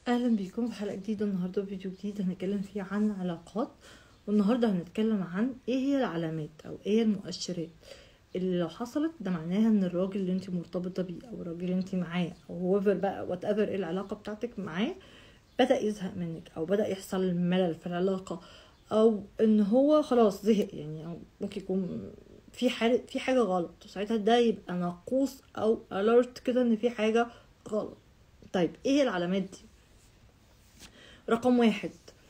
اهلا بيكم في حلقه جديده النهارده فيديو جديد هنتكلم فيه عن علاقات والنهارده هنتكلم عن ايه هي العلامات او ايه المؤشرات اللي لو حصلت ده معناها ان الراجل اللي انت مرتبطه بيه او الراجل اللي انت معاه او هوفر بقى وات ايفر ايه العلاقه بتاعتك معاه بدا يزهق منك او بدا يحصل ملل في العلاقه او ان هو خلاص زهق يعني او ممكن يكون في حاجه في حاجه غلط وساعتها ده يبقى ناقوس او اليرت كده ان في حاجه غلط طيب ايه العلامات دي رقم واحد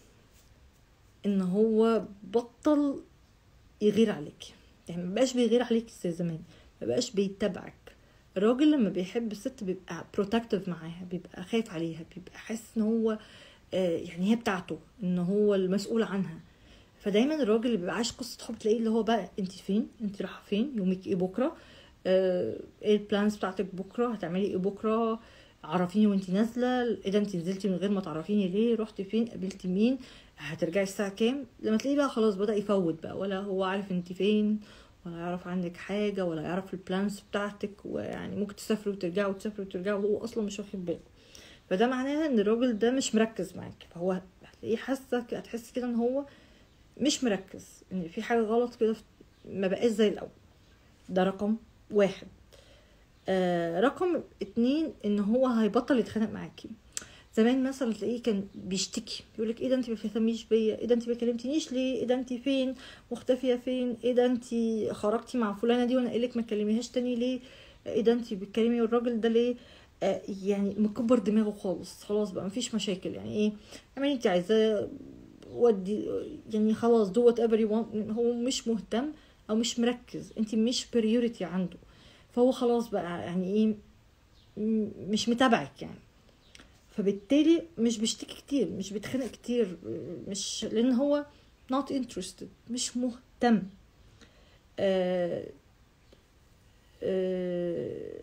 ان هو بطل يغير عليك يعني مبقاش بيغير عليك زي زمان مبقاش بيتبعك الراجل لما بيحب الست بيبقى بروتكتيف معاها بيبقى خايف عليها بيبقى حاسس ان هو آه، يعني هي بتاعته ان هو المسؤول عنها فدايما الراجل اللي بيبقى عايش قصه حب تلاقيه اللي هو بقى انت فين انت رايحه فين يومك ايه بكره آه، ايه البلانز بتاعتك بكره هتعملي ايه بكره عرفيني وانت نازله ايه ده انت نزلتي من غير ما تعرفيني ليه رحتي فين قابلتي مين هترجعي الساعه كام لما تلاقيه بقى خلاص بدا يفوت بقى ولا هو عارف انت فين ولا يعرف عنك حاجه ولا يعرف البلانز بتاعتك ويعني ممكن تسافروا وترجعوا تسافروا وترجعوا وهو اصلا مش واخد باله فده معناه ان الراجل ده مش مركز معاك فهو هتلاقيه حاسك هتحس كده ان هو مش مركز ان في حاجه غلط كده في- ما بقاش زي الاول ده رقم واحد آه رقم اتنين ان هو هيبطل يتخانق معاكي زمان مثلا تلاقيه كان بيشتكي يقول لك ايه ده انت ما بتهتميش بيا ايه ده انت ما كلمتنيش ليه ايه ده انت فين مختفيه فين ايه ده انت خرجتي مع فلانه دي وانا قايلك ما تكلميهاش تاني ليه ايه ده انت بتكلمي الراجل ده ليه آه يعني مكبر دماغه خالص خلاص بقى مفيش مشاكل يعني ايه اعملي انت عايزاه ودي يعني خلاص دو وات ايفر هو مش مهتم او مش مركز انت مش بريوريتي عنده فهو خلاص بقى يعني ايه م- مش متابعك يعني فبالتالي مش بيشتكي كتير مش بيتخانق كتير مش لان هو not interested مش مهتم آه آه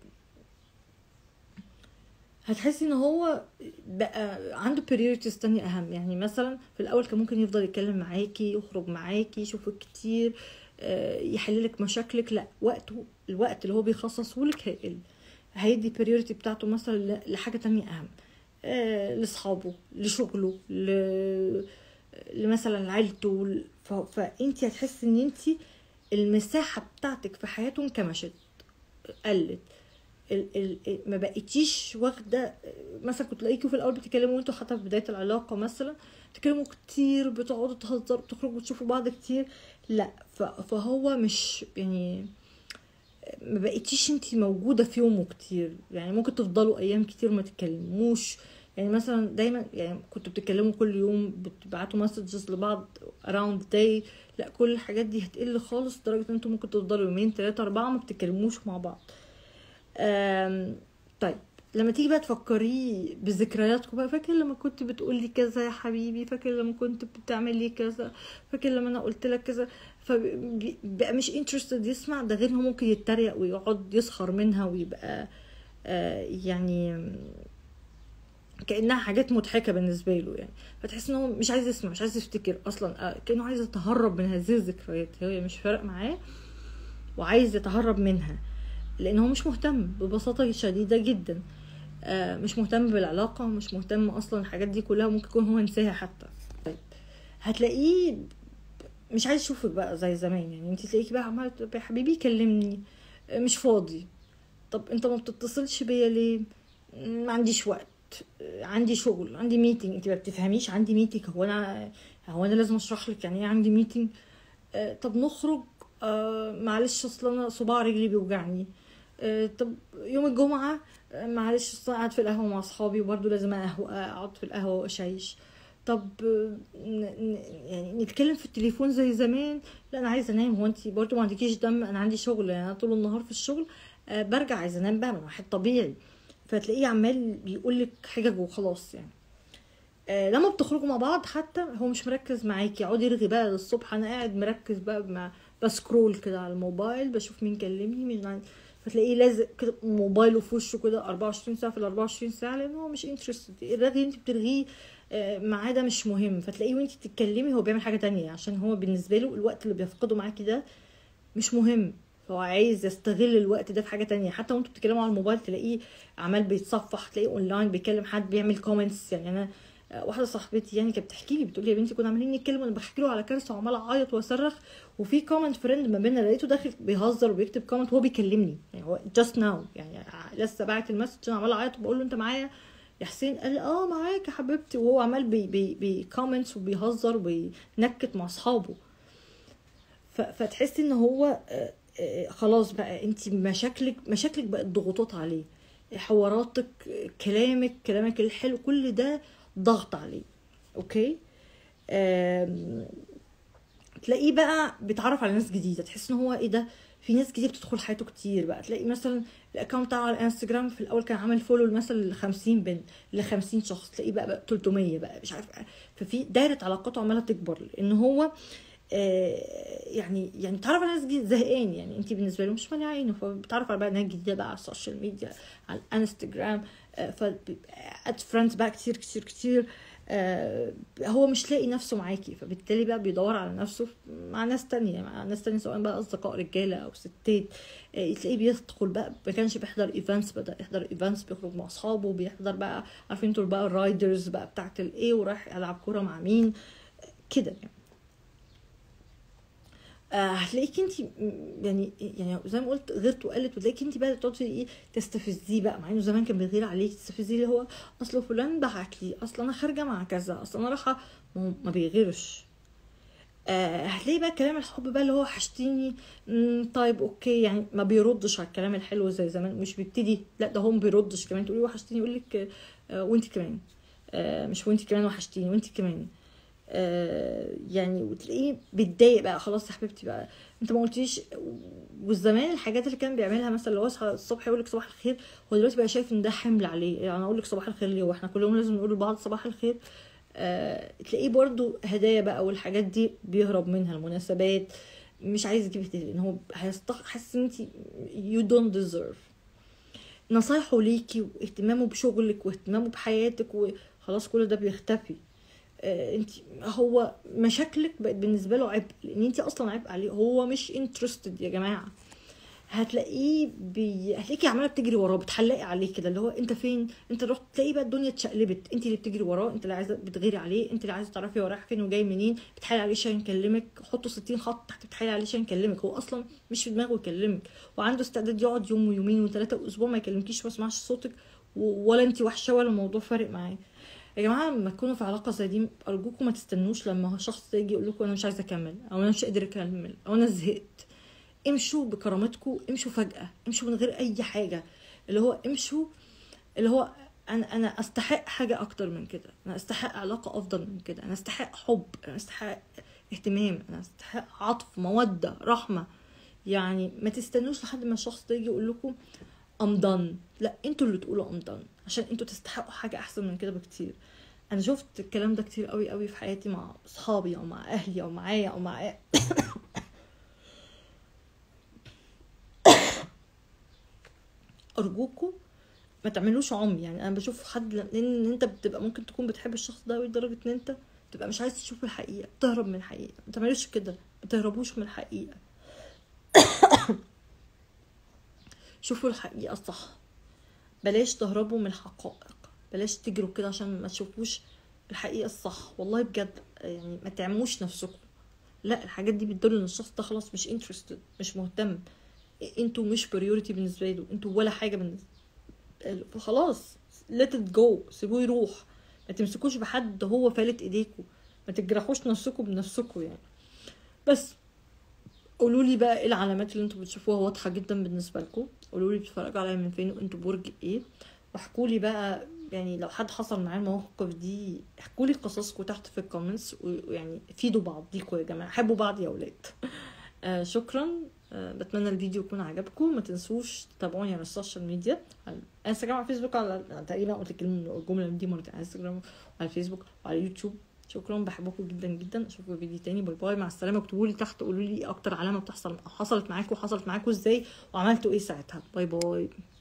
هتحسي ان هو بقى عنده priorities تانية اهم يعني مثلا في الاول كان ممكن يفضل يتكلم معاكي يخرج معاكي يشوفك كتير آه، يحللك مشاكلك لا وقته الوقت اللي هو بيخصصه لك هيقل هيدي priority بتاعته مثلا ل- لحاجة تانية اهم آه، لاصحابه لشغله ل... لمثلا عيلته ل- ف... فانت هتحسي ان انت المساحة بتاعتك في حياته انكمشت قلت ال ال ال- ما بقيتيش واخده مثلا كنت تلاقيكوا في الاول بتتكلموا انتوا حتى في بدايه العلاقه مثلا بتتكلموا كتير بتقعدوا تهزروا بتخرجوا تشوفوا بعض كتير لا ف- فهو مش يعني ما بقيتيش انت موجوده في يومه كتير يعني ممكن تفضلوا ايام كتير ما تتكلموش يعني مثلا دايما يعني كنتوا بتتكلموا كل يوم بتبعتوا مسجز لبعض around day لا كل الحاجات دي هتقل خالص لدرجه ان انتوا ممكن تفضلوا يومين ثلاثه اربعه ما بتتكلموش مع بعض آم، طيب لما تيجي بقى تفكري بذكرياتكم بقى فاكر لما كنت بتقولي كذا يا حبيبي فاكر لما كنت بتعملي كذا فاكر لما انا قلت لك كذا فبقى مش انترستد يسمع ده غير انه ممكن يتريق ويقعد يسخر منها ويبقى آه، يعني كانها حاجات مضحكه بالنسبه له يعني فتحس ان هو مش عايز يسمع مش عايز يفتكر اصلا آه، كانه عايز يتهرب من هذه الذكريات هي مش فارق معاه وعايز يتهرب منها لان هو مش مهتم ببساطه شديده جدا آه، مش مهتم بالعلاقه مش مهتم اصلا الحاجات دي كلها ممكن يكون هو نساها حتى طيب هتلاقيه مش عايز يشوفك بقى زي زمان يعني انت تلاقيكي بقى عماله تقولي يا حبيبي كلمني آه، مش فاضي طب انت ما بتتصلش بيا ليه ما عنديش وقت آه، عندي شغل عندي ميتنج انت ما بتفهميش عندي ميتنج هو انا هو انا لازم اشرح لك يعني ايه عندي ميتنج آه، طب نخرج آه، معلش اصل انا صباع رجلي بيوجعني آه، طب يوم الجمعة آه، معلش اصل انا قاعد في القهوة مع اصحابي وبرضه لازم أقهو- اقعد في القهوة واشيش طب آه، ن- ن- يعني نتكلم في التليفون زي زمان لا انا عايزه انام هو انت برضه ما عندكيش دم انا عندي شغل يعني انا طول النهار في الشغل آه، برجع عايزه انام بقى ما أنا واحد طبيعي فتلاقيه عمال بيقول لك حجج وخلاص يعني آه، لما بتخرجوا مع بعض حتى هو مش مركز معاكي يقعد يرغي بقى للصبح انا قاعد مركز بقى مع بسكرول كده على الموبايل بشوف مين كلمني مين عن... فتلاقيه لازق كده موبايله في وشه كده 24 ساعه في ال 24 ساعه لان هو مش انترستد الرغي اللي انت بترغيه آه، معاه ده مش مهم فتلاقيه وانت بتتكلمي هو بيعمل حاجه تانية عشان هو بالنسبه له الوقت اللي بيفقده معاكي ده مش مهم فهو عايز يستغل الوقت ده في حاجه تانية حتى وانتوا بتتكلموا على الموبايل تلاقيه عمال بيتصفح تلاقيه اونلاين بيكلم حد بيعمل كومنتس يعني انا آه، واحده صاحبتي يعني كانت بتحكي لي بتقول لي يا بنتي كنا عمالين نتكلم وانا بحكي له على كارثه وعمال اعيط واصرخ وفي كومنت فريند ما بيننا لقيته داخل بيهزر وبيكتب كومنت وهو بيكلمني يعني هو جاست ناو يعني لسه باعت المسج انا عمال اعيط وبقول له انت معايا يا حسين قال لي اه معاك يا حبيبتي وهو عمال بي بي بيكومنتس وبيهزر وبينكت مع اصحابه ف- فتحسي ان هو آه، آه، خلاص بقى انت مشاكلك مشاكلك بقت ضغوطات عليه حواراتك آه، كلامك كلامك الحلو كل ده ضغط عليه اوكي آم، تلاقيه بقى بيتعرف على ناس جديده تحس ان هو ايه ده في ناس جديده بتدخل حياته كتير بقى تلاقي مثلا الاكونت بتاعه على الانستجرام في الاول كان عامل فولو مثلا ل 50 بنت ل 50 شخص تلاقيه بقى, بقى 300 بقى مش عارف ففي دايره علاقاته عماله تكبر لان هو آه، يعني يعني تعرف على ناس جديدة زهقان يعني انت بالنسبه له مش مانع عينه فبتعرف على بقى ناس جديده بقى على السوشيال ميديا على الانستجرام ف اد فريندز بقى كتير كتير كتير آه، هو مش لاقي نفسه معاكي فبالتالي بقى بيدور على نفسه مع ناس تانية مع ناس تانية سواء بقى أصدقاء رجالة أو ستات آه، تلاقيه بيدخل بقى ما كانش بيحضر ايفنتس بدأ يحضر ايفنتس بيخرج مع أصحابه بيحضر بقى عارفين انتوا بقى الرايدرز بقى بتاعت الايه ورايح يلعب كورة مع مين آه، كده يعني آه، هتلاقيك انت يعني يعني زي ما قلت غيرت وقلت وتلاقيك انت بقى تقعدي ايه تستفزيه بقى مع انه زمان كان بيغير عليك تستفزيه اللي هو اصل فلان بعت لي اصل انا خارجه مع كذا اصل انا رايحه ما هو ما بيغيرش آه هتلاقي بقى كلام الحب بقى اللي هو وحشتيني مم، طيب اوكي يعني ما بيردش على الكلام الحلو زي زمان مش بيبتدي لا ده هو ما بيردش كمان تقولي وحشتيني يقول لك آه وانت كمان آه مش وانت كمان وحشتيني وانت كمان آه يعني وتلاقيه بيتضايق بقى خلاص يا حبيبتي بقى انت ما قلتليش والزمان الحاجات اللي كان بيعملها مثلا لو اصحى الصبح يقول لك صباح الخير هو دلوقتي بقى شايف ان ده حمل عليه يعني انا اقول لك صباح الخير ليه واحنا كل يوم لازم نقول لبعض صباح الخير آه تلاقيه برضو هدايا بقى والحاجات دي بيهرب منها المناسبات مش عايز يجيب هديه لان هو هيستخ حاسس ان انت يو دونت ديزيرف نصايحه ليكي واهتمامه بشغلك واهتمامه بحياتك وخلاص كل ده بيختفي آه، انت هو مشاكلك بقت بالنسبه له عبء لان انت اصلا عبء عليه هو مش انترستد يا جماعه هتلاقيه بي... هتلاقيكي عماله بتجري وراه بتحلقي عليه كده اللي هو انت فين انت رحت تلاقي بقى الدنيا اتشقلبت انت اللي بتجري وراه انت اللي عايزه بتغيري عليه انت اللي عايزه تعرفي هو رايح فين وجاي منين بتحايلي عليه عشان يكلمك حطوا 60 خط تحت بتحايلي عليه عشان يكلمك هو اصلا مش في دماغه يكلمك وعنده استعداد يقعد يوم ويومين وثلاثه واسبوع ما يكلمكيش وما يسمعش صوتك و- ولا انت وحشه ولا الموضوع فارق معاه يا جماعه لما تكونوا في علاقه زي دي ارجوكم ما تستنوش لما شخص يجي يقول لكم انا مش عايزه اكمل او انا مش قادر اكمل او انا زهقت امشوا بكرامتكم امشوا فجاه امشوا من غير اي حاجه اللي هو امشوا اللي هو انا انا استحق حاجه اكتر من كده انا استحق علاقه افضل من كده انا استحق حب انا استحق اهتمام انا استحق عطف موده رحمه يعني ما تستنوش لحد ما الشخص ده يجي يقول لكم ام done لا انتوا اللي تقولوا ام done عشان انتوا تستحقوا حاجه احسن من كده بكتير انا شفت الكلام ده كتير قوي قوي في حياتي مع اصحابي او مع اهلي او معايا او مع ارجوكوا ما تعملوش عمي يعني انا بشوف حد لان انت بتبقى ممكن تكون بتحب الشخص ده قوي لدرجه ان انت تبقى مش عايز تشوف الحقيقه تهرب من الحقيقه ما تعملوش كده ما تهربوش من الحقيقه شوفوا الحقيقه الصح بلاش تهربوا من الحقائق بلاش تجروا كده عشان ما تشوفوش الحقيقه الصح والله بجد يعني ما تعموش نفسكم لا الحاجات دي بتدل ان الشخص ده خلاص مش انترستد مش مهتم انتوا مش بريوريتي بالنسبه له انتوا ولا حاجه بالنسبه خلاص let it go سيبوه يروح ما تمسكوش بحد هو فالت ايديكوا ما تجرحوش نفسكم بنفسكم يعني بس قولوا لي بقى ايه العلامات اللي انتوا بتشوفوها واضحه جدا بالنسبه لكم قولوا لي بتتفرجوا عليا من فين وانتوا برج ايه واحكوا لي بقى يعني لو حد حصل معاه المواقف دي احكوا لي قصصكم تحت في الكومنتس ويعني فيدوا بعضيكم يا جماعه حبوا بعض يا اولاد آه شكرا آه بتمنى الفيديو يكون عجبكم ما تنسوش تتابعوني على السوشيال ميديا على انستغرام وعلى فيسبوك على تقريبا قلت الكلمه الجمله دي مرتين على انستغرام وعلى فيسبوك وعلى يوتيوب شكرا بحبكم جدا جدا اشوفكم فيديو تاني باي باي مع السلامه اكتبوا لي تحت قولوا لي ايه اكتر علامه بتحصل حصلت معاكم حصلت معاكم ازاي وعملتوا ايه ساعتها باي باي